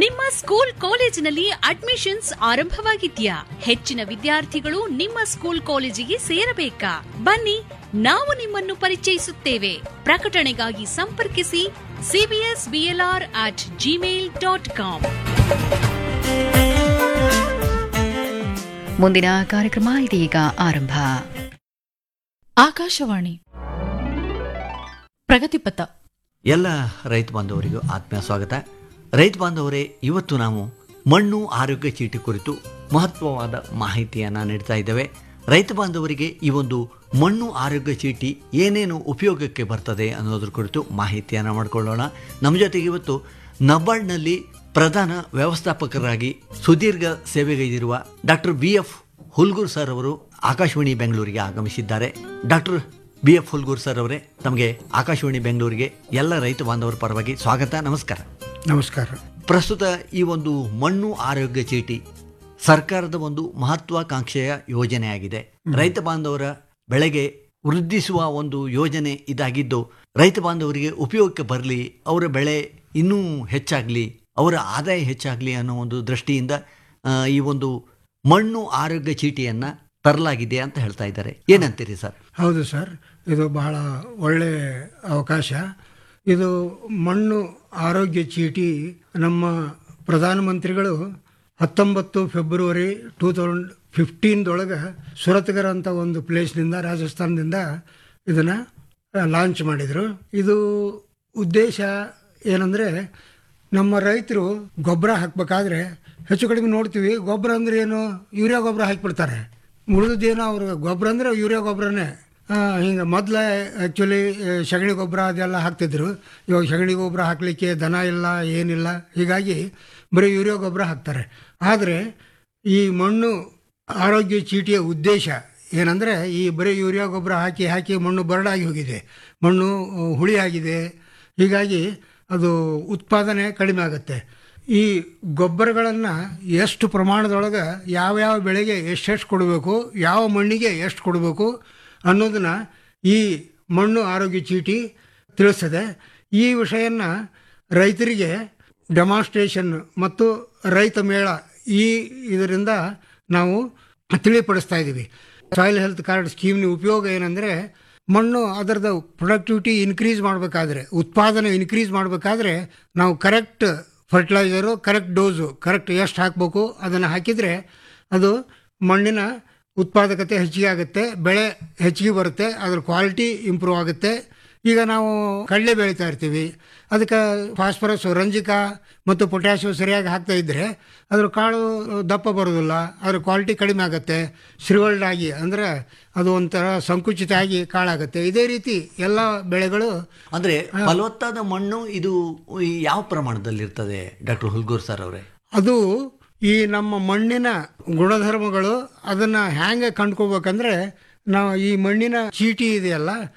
ನಿಮ್ಮ ಸ್ಕೂಲ್ ಕಾಲೇಜಿನಲ್ಲಿ ಅಡ್ಮಿಷನ್ಸ್ ಆರಂಭವಾಗಿದ್ಯಾ ಹೆಚ್ಚಿನ ವಿದ್ಯಾರ್ಥಿಗಳು ನಿಮ್ಮ ಸ್ಕೂಲ್ ಕಾಲೇಜಿಗೆ ಸೇರಬೇಕಾ ಬನ್ನಿ ನಾವು ನಿಮ್ಮನ್ನು ಪರಿಚಯಿಸುತ್ತೇವೆ ಪ್ರಕಟಣೆಗಾಗಿ ಸಂಪರ್ಕಿಸಿ CBS BLR at Gmail dot com ಮುಂದಿನ ಕಾರ್ಯಕ್ರಮ ಇದೀಗ ಆರಂಭ ಆಕಾಶವಾಣಿ ಪ್ರಗತಿಪಥ ಎಲ್ಲ ರೈತ ಬಾಂಧವರಿಗೂ ಆತ್ಮೀಯ ಸ್ವಾಗತ ರೈತ ಬಾಂಧವರೇ ಇವತ್ತು ನಾವು ಮಣ್ಣು ಆರೋಗ್ಯ ಚೀಟಿ ಕುರಿತು ಮಹತ್ವವಾದ ಮಾಹಿತಿಯನ್ನು ನೀಡ್ತಾ ಇದ್ದೇವೆ ರೈತ ಬಾಂಧವರಿಗೆ ಈ ಒಂದು ಮಣ್ಣು ಆರೋಗ್ಯ ಚೀಟಿ ಏನೇನು ಉಪಯೋಗಕ್ಕೆ ಬರ್ತದೆ ಅನ್ನೋದ್ರ ಕುರಿತು ಮಾಹಿತಿಯನ್ನು ಮಾಡಿಕೊಳ್ಳೋಣ ನಮ್ಮ ಜೊತೆಗೆ ಇವತ್ತು ನಬಾರ್ಡ್ನಲ್ಲಿ ಪ್ರಧಾನ ವ್ಯವಸ್ಥಾಪಕರಾಗಿ ಸುದೀರ್ಘ ಸೇವೆಗೈದಿರುವ doctor B F Hulgur sir ಅವರು ಆಕಾಶವಾಣಿ ಬೆಂಗಳೂರಿಗೆ ಆಗಮಿಸಿದ್ದಾರೆ doctor B F Hulgur sir ಅವರೇ ತಮಗೆ ಆಕಾಶವಾಣಿ ಬೆಂಗಳೂರಿಗೆ ಎಲ್ಲ ರೈತ ಬಾಂಧವರ ಪರವಾಗಿ ಸ್ವಾಗತ ನಮಸ್ಕಾರ ನಮಸ್ಕಾರ ಪ್ರಸ್ತುತ ಈ ಒಂದು ಮಣ್ಣು ಆರೋಗ್ಯ ಚೀಟಿ ಸರ್ಕಾರದ ಒಂದು ಮಹತ್ವಾಕಾಂಕ್ಷೆಯ ಯೋಜನೆಯಾಗಿದೆ ರೈತ ಬಾಂಧವರ ಬೆಳೆಗೆ ವೃದ್ಧಿಸುವ ಒಂದು ಯೋಜನೆ ಇದಾಗಿದ್ದು ರೈತ ಬಾಂಧವರಿಗೆ ಉಪಯೋಗಕ್ಕೆ ಬರಲಿ ಅವರ ಬೆಳೆ ಇನ್ನೂ ಹೆಚ್ಚಾಗಲಿ ಅವರ ಆದಾಯ ಹೆಚ್ಚಾಗಲಿ ಅನ್ನೋ ಒಂದು ದೃಷ್ಟಿಯಿಂದ ಆ, ಈ ಒಂದು ಮಣ್ಣು ಆರೋಗ್ಯ ಚೀಟಿಯನ್ನು ತರಲಾಗಿದೆ ಅಂತ ಹೇಳ್ತಾ ಇದ್ದಾರೆ ಏನಂತೀರಿ ಸರ್ ಹೌದು ಸರ್ ಇದು ಬಹಳ ಒಳ್ಳೆ ಅವಕಾಶ ಇದು ಮಣ್ಣು ಆರೋಗ್ಯ ಚೀಟಿ ನಮ್ಮ ಪ್ರಧಾನಮಂತ್ರಿಗಳು ಹತ್ತೊಂಬತ್ತು ಫೆಬ್ರವರಿ ಟೂ ತೌಸಂಡ್ ಫಿಫ್ಟೀನ್ದೊಳಗೆ ಸುರತ್ಗರ್ ಅಂತ ಒಂದು ಪ್ಲೇಸ್ನಿಂದ ರಾಜಸ್ಥಾನದಿಂದ ಇದನ್ನು ಲಾಂಚ್ ಮಾಡಿದರು ಇದು ಉದ್ದೇಶ ಏನಂದರೆ ನಮ್ಮ ರೈತರು ಗೊಬ್ಬರ ಹಾಕಬೇಕಾದ್ರೆ ಹೆಚ್ಚು ಕಡಿಮೆ ನೋಡ್ತೀವಿ ಗೊಬ್ಬರ ಅಂದ್ರೆ ಏನು ಯೂರಿಯಾ ಗೊಬ್ಬರ ಹಾಕಿಬಿಡ್ತಾರೆ ಉಳಿದದ್ದೇನೋ ಅವರು ಗೊಬ್ಬರ ಅಂದರೆ ಯೂರಿಯಾ ಗೊಬ್ಬರನೇ ಹಿಂಗೆ ಮೊದಲೇ ಆ್ಯಕ್ಚುಲಿ ಸಗಣಿ ಗೊಬ್ಬರ ಅದೆಲ್ಲ ಹಾಕ್ತಿದ್ರು ಇವಾಗ ಸಗಣಿ ಗೊಬ್ಬರ ಹಾಕಲಿಕ್ಕೆ ದನ ಇಲ್ಲ ಏನಿಲ್ಲ ಹೀಗಾಗಿ ಬರೀ ಯೂರಿಯಾ ಗೊಬ್ಬರ ಹಾಕ್ತಾರೆ ಆದರೆ ಈ ಮಣ್ಣು ಆರೋಗ್ಯ ಚೀಟಿಯ ಉದ್ದೇಶ ಏನಂದರೆ ಈ ಬರೀ ಯೂರಿಯಾ ಗೊಬ್ಬರ ಹಾಕಿ ಹಾಕಿ ಮಣ್ಣು ಬರಡಾಗಿ ಹೋಗಿದೆ ಮಣ್ಣು ಆ, ಹುಳಿ ಆಗಿದೆ ಹೀಗಾಗಿ ಅದು ಉತ್ಪಾದನೆ ಕಡಿಮೆ ಆಗುತ್ತೆ ಈ ಗೊಬ್ಬರಗಳನ್ನು ಎಷ್ಟು ಪ್ರಮಾಣದೊಳಗೆ ಯಾವ್ಯಾವ ಬೆಳೆಗೆ ಎಷ್ಟೆಷ್ಟು ಕೊಡಬೇಕು ಯಾವ ಮಣ್ಣಿಗೆ ಎಷ್ಟು ಕೊಡಬೇಕು ಅನ್ನೋದನ್ನು ಈ ಮಣ್ಣು ಆರೋಗ್ಯ ಚೀಟಿ ತಿಳಿಸ್ತದೆ ಈ ವಿಷಯನ ರೈತರಿಗೆ ಡೆಮಾನ್ಸ್ಟ್ರೇಷನ್ ಮತ್ತು ರೈತ ಮೇಳ ಈ ಇದರಿಂದ ನಾವು ತಿಳಿಪಡಿಸ್ತಾ ಇದ್ದೀವಿ ಸಾಯಿಲ್ ಹೆಲ್ತ್ ಕಾರ್ಡ್ ಸ್ಕೀಮ್ನ ಉಪಯೋಗ ಏನಂದರೆ ಮಣ್ಣು ಅದರದ್ದು ಪ್ರೊಡಕ್ಟಿವಿಟಿ ಇನ್ಕ್ರೀಸ್ ಮಾಡಬೇಕಾದ್ರೆ ಉತ್ಪಾದನೆ ಇನ್ಕ್ರೀಸ್ ಮಾಡಬೇಕಾದ್ರೆ ನಾವು correct fertiliser correct dose correct ಎಷ್ಟು ಹಾಕಬೇಕು ಅದನ್ನು ಹಾಕಿದರೆ ಅದು ಮಣ್ಣಿನ ಉತ್ಪಾದಕತೆ ಹೆಚ್ಚಿಗೆ ಆಗುತ್ತೆ ಬೆಳೆ ಹೆಚ್ಚಿಗೆ ಬರುತ್ತೆ ಅದ್ರ ಕ್ವಾಲಿಟಿ ಇಂಪ್ರೂವ್ ಆಗುತ್ತೆ ಈಗ ನಾವು ಕಡಲೆ ಬೆಳೀತಾ ಇರ್ತೀವಿ ಅದಕ್ಕೆ ಫಾಸ್ಫರಸ್ ರಂಜಿಕ ಮತ್ತು ಪೊಟ್ಯಾಷಿಯಂ ಸರಿಯಾಗಿ ಹಾಕ್ತಾ ಇದ್ದರೆ ಅದ್ರ ಕಾಳು ದಪ್ಪ ಬರೋದಿಲ್ಲ ಅದ್ರ ಕ್ವಾಲಿಟಿ ಕಡಿಮೆ ಆಗುತ್ತೆ ಶ್ರಿವಲ್ಡ್ ಆಗಿ ಅಂದರೆ ಅದು ಒಂಥರ ಸಂಕುಚಿತ ಆಗಿ ಕಾಳಾಗುತ್ತೆ ಇದೇ ರೀತಿ ಎಲ್ಲ ಬೆಳೆಗಳು ಅಂದರೆ ಫಲವತ್ತಾದ ಮಣ್ಣು ಇದು ಈ ಯಾವ ಪ್ರಮಾಣದಲ್ಲಿರ್ತದೆ ಡಾಕ್ಟರ್ ಹುಲ್ಗೂರ್ ಸರ್ ಅವರೇ ಅದು ಈ ನಮ್ಮ ಮಣ್ಣಿನ ಗುಣಧರ್ಮಗಳು ಅದನ್ನು ಹ್ಯಾಂಗೆ ಕಂಡ್ಕೋಬೇಕಂದ್ರೆ ನಾವು ಈ ಮಣ್ಣಿನ ಚೀಟಿ ಇದೆಯಲ್ಲ